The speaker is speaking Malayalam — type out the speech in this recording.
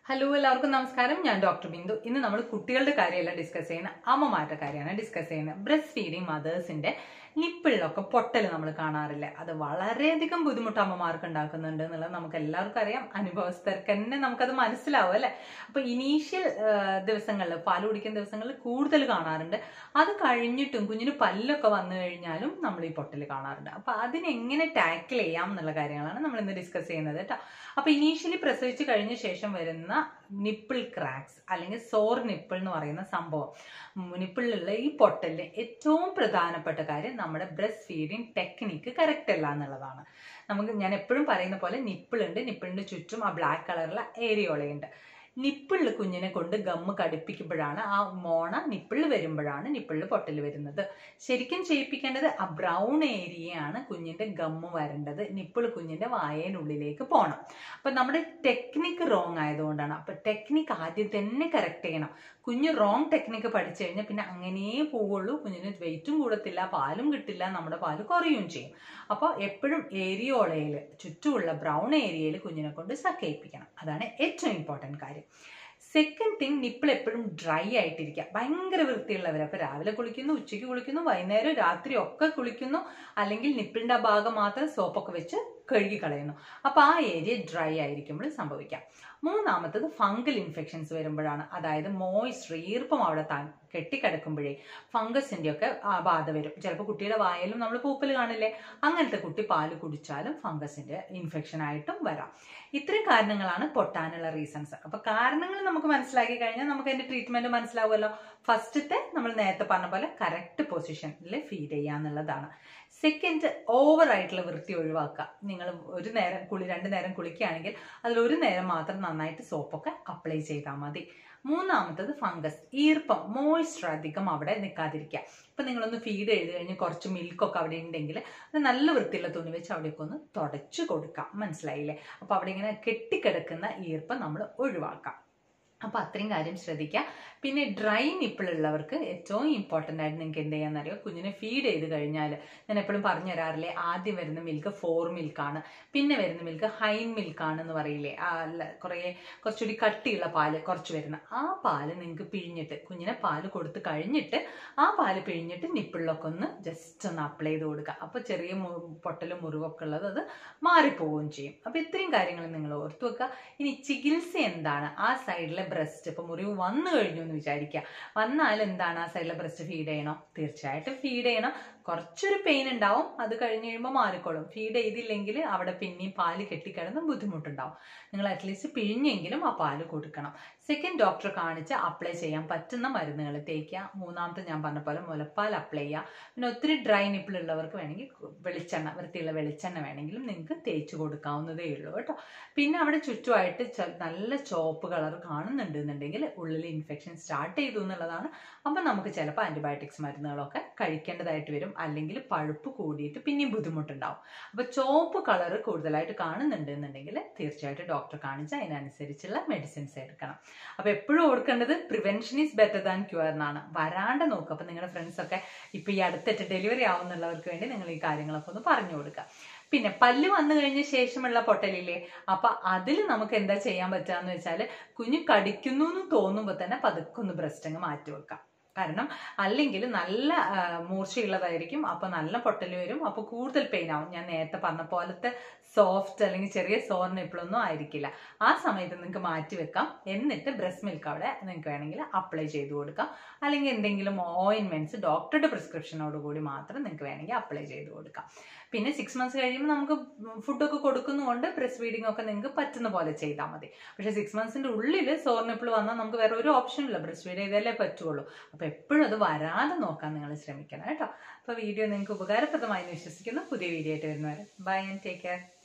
ഹലോ എല്ലാവർക്കും നമസ്കാരം ഞാൻ ഡോക്ടർ ബിന്ദു ഇന്ന് നമ്മൾ കുട്ടികളുടെ കാര്യമല്ല ഡിസ്കസ് ചെയ്യുന്ന അമ്മമാരുടെ കാര്യമാണ് ഡിസ്കസ് ചെയ്യുന്നത് ബ്രസ്റ്റ് ഫീഡിങ് മദേഴ്സിന്റെ നിപ്പിളിലൊക്കെ പൊട്ടൽ നമ്മൾ കാണാറില്ല അത് വളരെയധികം ബുദ്ധിമുട്ട് അമ്മമാർക്ക് ഉണ്ടാക്കുന്നുണ്ട് എന്നുള്ളത് നമുക്ക് എല്ലാവർക്കും അറിയാം അനുഭവസ്ഥർക്ക് തന്നെ നമുക്കത് മനസ്സിലാവും അല്ലെ അപ്പൊ ഇനീഷ്യൽ ദിവസങ്ങളിൽ പാൽ കുടിക്കുന്ന ദിവസങ്ങളിൽ കൂടുതൽ കാണാറുണ്ട് അത് കഴിഞ്ഞിട്ടും കുഞ്ഞിന് പല്ലൊക്കെ വന്നു കഴിഞ്ഞാലും നമ്മൾ ഈ പൊട്ടൽ കാണാറുണ്ട് അപ്പൊ അതിനെങ്ങനെ ടാക്കിൾ ചെയ്യാം എന്നുള്ള കാര്യങ്ങളാണ് നമ്മൾ ഇന്ന് ഡിസ്കസ് ചെയ്യുന്നത് കേട്ടോ അപ്പൊ ഇനീഷ്യലി പ്രസവിച്ച് കഴിഞ്ഞ ശേഷം വരുന്ന നിപ്പിൾ ക്രാക്സ് അല്ലെങ്കിൽ സോർ നിപ്പിൾ എന്ന് പറയുന്ന സംഭവം നിപ്പിളിലുള്ള ഈ പൊട്ടലിന് ഏറ്റവും പ്രധാനപ്പെട്ട കാര്യം നമ്മുടെ ബ്രസ്റ്റ് ഫീഡിങ് ടെക്നിക്ക് കറക്റ്റ് അല്ല എന്നുള്ളതാണ് നമുക്ക് ഞാൻ എപ്പോഴും പറയുന്ന പോലെ നിപ്പിൾ ഉണ്ട് നിപ്പിളിന്റെ ചുറ്റും ആ ബ്ലാക്ക് കളറുള്ള ഏരിയോളയുണ്ട് നിപ്പിളിൽ കുഞ്ഞിനെ കൊണ്ട് ഗമ്മ് കടിപ്പിക്കുമ്പോഴാണ് ആ മോണ നിപ്പിളിൽ വരുമ്പോഴാണ് നിപ്പിളിൽ പൊട്ടൽ വരുന്നത് ശരിക്കും ചെയ്യിപ്പിക്കേണ്ടത് ആ ബ്രൗൺ ഏരിയയാണ് കുഞ്ഞിന്റെ ഗമ്മ് വരേണ്ടത് നിപ്പിൾ കുഞ്ഞിന്റെ വായനുള്ളിലേക്ക് പോകണം അപ്പൊ നമ്മുടെ ടെക്നിക്ക് റോങ് ആയതുകൊണ്ടാണ് അപ്പൊ ടെക്നിക്ക് ആദ്യം തന്നെ കറക്റ്റ് ചെയ്യണം കുഞ്ഞ് റോങ് ടെക്നിക്ക് പഠിച്ചു കഴിഞ്ഞാൽ പിന്നെ അങ്ങനെ പോവുള്ളൂ കുഞ്ഞിന് വെയിറ്റും കൂടത്തില്ല പാലും കിട്ടില്ല നമ്മുടെ പാല് കുറയുകയും ചെയ്യും അപ്പോൾ എപ്പോഴും ഏരിയോളയിൽ ചുറ്റുമുള്ള ബ്രൗൺ ഏരിയയിൽ കുഞ്ഞിനെ കൊണ്ട് സക്കയിപ്പിക്കണം അതാണ് ഏറ്റവും ഇമ്പോർട്ടൻറ്റ് കാര്യം സെക്കൻഡ് തിങ് നിപ്പിൾ എപ്പോഴും ഡ്രൈ ആയിട്ടിരിക്കുക ഭയങ്കര വൃത്തിയുള്ളവർ അപ്പോൾ രാവിലെ കുളിക്കുന്നു ഉച്ചയ്ക്ക് കുളിക്കുന്നു വൈകുന്നേരം രാത്രി ഒക്കെ കുളിക്കുന്നു അല്ലെങ്കിൽ നിപ്പിളിൻ്റെ ആ ഭാഗം മാത്രം സോപ്പൊക്കെ വെച്ച് കഴുകി കളയുന്നു അപ്പോൾ ആ ഏരിയ ഡ്രൈ ആയിരിക്കുമ്പോൾ സംഭവിക്കാം മൂന്നാമത്തത് ഫംഗൽ ഇൻഫെക്ഷൻസ് വരുമ്പോഴാണ് അതായത് മോയ്സ്ചർ ഈർപ്പം അവിടെ താൻ കെട്ടിക്കിടക്കുമ്പോഴേ ഫംഗസിന്റെ ഒക്കെ ബാധ വരും ചിലപ്പോൾ കുട്ടിയുടെ വായലും നമ്മൾ പൂപ്പൽ കാണില്ലേ അങ്ങനത്തെ കുട്ടി പാല് കുടിച്ചാലും ഫംഗസിന്റെ ഇൻഫെക്ഷൻ ആയിട്ടും വരാം ഇത്രയും കാരണങ്ങളാണ് പൊട്ടാനുള്ള റീസൺസ് അപ്പൊ കാരണങ്ങൾ നമുക്ക് മനസ്സിലാക്കി കഴിഞ്ഞാൽ നമുക്ക് അതിന്റെ ട്രീറ്റ്മെന്റ് മനസ്സിലാവുമല്ലോ ഫസ്റ്റത്തെ നമ്മൾ നേരത്തെ പറഞ്ഞ പോലെ കറക്റ്റ് പൊസിഷനിൽ ഫീഡ് ചെയ്യുക എന്നുള്ളതാണ് സെക്കൻഡ് ഓവർ ആയിട്ടുള്ള വൃത്തി ഒഴിവാക്കുക നിങ്ങൾ ഒരു നേരം കുളി രണ്ട് നേരം കുളിക്കുകയാണെങ്കിൽ അതിൽ ഒരു നേരം മാത്രം നന്നായിട്ട് സോപ്പൊക്കെ അപ്ലൈ ചെയ്താൽ മതി മൂന്നാമത്തത് ഫംഗസ് ഈർപ്പം മോയ്സ്ചർ അധികം അവിടെ നിൽക്കാതിരിക്കുക ഇപ്പം നിങ്ങളൊന്ന് ഫീഡ് ചെയ്ത് കഴിഞ്ഞ് കുറച്ച് മിൽക്കൊക്കെ അവിടെ ഉണ്ടെങ്കിൽ അത് നല്ല വൃത്തിയുള്ള തുണി വെച്ച് അവിടെയൊക്കെ ഒന്ന് തുടച്ചു കൊടുക്കാം മനസ്സിലായില്ലേ അപ്പോൾ അവിടെ ഇങ്ങനെ കെട്ടിക്കിടക്കുന്ന ഈർപ്പം നമ്മൾ ഒഴിവാക്കാം അപ്പോൾ അത്രയും കാര്യം ശ്രദ്ധിക്കുക പിന്നെ ഡ്രൈ നിപ്പിളുള്ളവർക്ക് ഏറ്റവും ഇമ്പോർട്ടൻ്റ് ആയിട്ട് നിങ്ങൾക്ക് എന്ത് ചെയ്യാന്നറിയോ കുഞ്ഞിനെ ഫീഡ് ചെയ്ത് കഴിഞ്ഞാൽ ഞാൻ എപ്പോഴും പറഞ്ഞു തരാറില്ലേ ആദ്യം വരുന്ന മിൽക്ക് ഫോർ മിൽക്കാണ് പിന്നെ വരുന്ന മിൽക്ക് ഹൈൻ മിൽക്കാണെന്ന് പറയില്ലേ ആ കുറേ കുറച്ചുകൂടി കട്ടിയുള്ള പാല് കുറച്ച് വരുന്ന ആ പാല് നിങ്ങൾക്ക് പിഴിഞ്ഞിട്ട് കുഞ്ഞിനെ പാല് കൊടുത്ത് കഴിഞ്ഞിട്ട് ആ പാല് പിഴിഞ്ഞിട്ട് നിപ്പിളിലൊക്കെ ഒന്ന് ജസ്റ്റ് ഒന്ന് അപ്ലൈ ചെയ്ത് കൊടുക്കുക അപ്പോൾ ചെറിയ പൊട്ടലും മുറിവൊക്കെ ഉള്ളത് അത് മാറിപ്പോവുകയും ചെയ്യും അപ്പോൾ ഇത്രയും കാര്യങ്ങൾ നിങ്ങൾ ഓർത്തു വെക്കുക ഇനി ചികിത്സ എന്താണ് ആ സൈഡിലെ ബ്രസ്റ്റ് ഇപ്പൊ മുറിവ് വന്നു കഴിഞ്ഞു എന്ന് വിചാരിക്കുക വന്നാൽ എന്താണ് ആ സൈഡിലെ ബ്രസ്റ്റ് ഫീഡ് ചെയ്യണം തീർച്ചയായിട്ടും ഫീഡ് ചെയ്യണം കുറച്ചൊരു പെയിൻ ഉണ്ടാവും അത് കഴിഞ്ഞ് കഴിയുമ്പോൾ മാറിക്കോളും ഫീഡ് ചെയ്തില്ലെങ്കിൽ അവിടെ പിന്നെയും പാല് കെട്ടിക്കിടന്ന് ബുദ്ധിമുട്ടുണ്ടാവും നിങ്ങൾ അറ്റ്ലീസ്റ്റ് പിഴിഞ്ഞെങ്കിലും ആ പാല് കൊടുക്കണം സെക്കൻഡ് ഡോക്ടറെ കാണിച്ച് അപ്ലൈ ചെയ്യാൻ പറ്റുന്ന മരുന്നുകൾ തേക്കുക മൂന്നാമത്തെ ഞാൻ പറഞ്ഞ പോലെ മുലപ്പാൽ അപ്ലൈ ചെയ്യുക പിന്നെ ഒത്തിരി ഡ്രൈ നിപ്പിൾ ഉള്ളവർക്ക് വേണമെങ്കിൽ വെളിച്ചെണ്ണ വൃത്തിയുള്ള വെളിച്ചെണ്ണ വേണമെങ്കിലും നിങ്ങൾക്ക് തേച്ച് കൊടുക്കാവുന്നതേ ഉള്ളൂ കേട്ടോ പിന്നെ അവിടെ ചുറ്റുമായിട്ട് നല്ല ചോപ്പ് കളർ കാണുന്നുണ്ട് എന്നുണ്ടെങ്കിൽ ഉള്ളിൽ ഇൻഫെക്ഷൻ സ്റ്റാർട്ട് ചെയ്തു എന്നുള്ളതാണ് അപ്പം നമുക്ക് ചിലപ്പോൾ ആൻറ്റിബയോട്ടിക്സ് മരുന്നുകളൊക്കെ കഴിക്കേണ്ടതായിട്ട് വരും അല്ലെങ്കിൽ പഴുപ്പ് കൂടിയിട്ട് പിന്നെയും ബുദ്ധിമുട്ടുണ്ടാവും അപ്പോൾ ചോപ്പ് കളർ കൂടുതലായിട്ട് കാണുന്നുണ്ട് എന്നുണ്ടെങ്കിൽ തീർച്ചയായിട്ടും ഡോക്ടറെ കാണിച്ച് അതിനനുസരിച്ചുള്ള മെഡിസിൻസ് എടുക്കണം അപ്പോൾ എപ്പോഴും ഓർക്കേണ്ടത് prevention is better than cure എന്നാണ് വരാണ്ട് നോക്കുക അപ്പോൾ നിങ്ങളുടെ ഫ്രണ്ട്സൊക്കെ ഇപ്പോൾ ഈ അടുത്തിട്ട് ഡെലിവറി ആവുന്നുള്ളവർക്ക് വേണ്ടി നിങ്ങൾ ഈ കാര്യങ്ങളൊക്കെ ഒന്ന് പറഞ്ഞു കൊടുക്കുക പിന്നെ പല്ല് വന്നു കഴിഞ്ഞ ശേഷമുള്ള പൊട്ടലില്ലേ അപ്പൊ അതിൽ നമുക്ക് എന്താ ചെയ്യാൻ പറ്റുക വെച്ചാൽ കുഞ്ഞു കടിക്കുന്നു എന്ന് തോന്നുമ്പോൾ തന്നെ പതുക്കെ ഒന്ന് ബ്രസ്റ്റ് അങ്ങ് മാറ്റി വെക്കാം കാരണം അല്ലെങ്കിൽ നല്ല മൂർച്ചയുള്ളതായിരിക്കും അപ്പൊ നല്ല പൊട്ടൽ വരും അപ്പൊ കൂടുതൽ പെയിൻ ആവും ഞാൻ നേരത്തെ പറഞ്ഞ പോലത്തെ സോഫ്റ്റ് അല്ലെങ്കിൽ ചെറിയ സോർ നിപ്പിളൊന്നും ആയിരിക്കില്ല ആ സമയത്ത് നിങ്ങൾക്ക് മാറ്റി വെക്കാം എന്നിട്ട് ബ്രസ്റ്റ് മിൽക്ക് അവിടെ നിങ്ങൾക്ക് വേണമെങ്കിൽ അപ്ലൈ ചെയ്ത് കൊടുക്കാം അല്ലെങ്കിൽ എന്തെങ്കിലും ഓയിൻമെന്റ്സ് ഡോക്ടറുടെ പ്രിസ്ക്രിപ്ഷനോട് കൂടി മാത്രം നിങ്ങൾക്ക് വേണമെങ്കിൽ അപ്ലൈ ചെയ്ത് കൊടുക്കാം പിന്നെ സിക്സ് മന്ത്സ് കഴിയുമ്പോൾ നമുക്ക് ഫുഡൊക്കെ കൊടുക്കുന്നതുകൊണ്ട് ബ്രസ്റ്റ് ഫീഡിംഗ് ഒക്കെ നിങ്ങൾക്ക് പറ്റുന്ന പോലെ ചെയ്താൽ മതി പക്ഷേ സിക്സ് മന്ത്സിന്റെ ഉള്ളിൽ സോർ നിപ്പിൾ വന്നാൽ നമുക്ക് വേറെ ഒരു ഓപ്ഷൻ ഇല്ല ബ്രസ്റ്റ് ഫീഡ് ചെയ്താലേ പറ്റുള്ളൂ അപ്പോൾ എപ്പോഴും അത് വരാതെ നോക്കാൻ നിങ്ങൾ ശ്രമിക്കണം കേട്ടോ അപ്പോൾ വീഡിയോ നിങ്ങൾക്ക് ഉപകാരപ്രദമായി വിശ്വസിക്കുന്നു പുതിയ വീഡിയോ ആയിട്ട് വരുന്നവരെ ബൈ ആൻഡ് ടേക്ക് കെയർ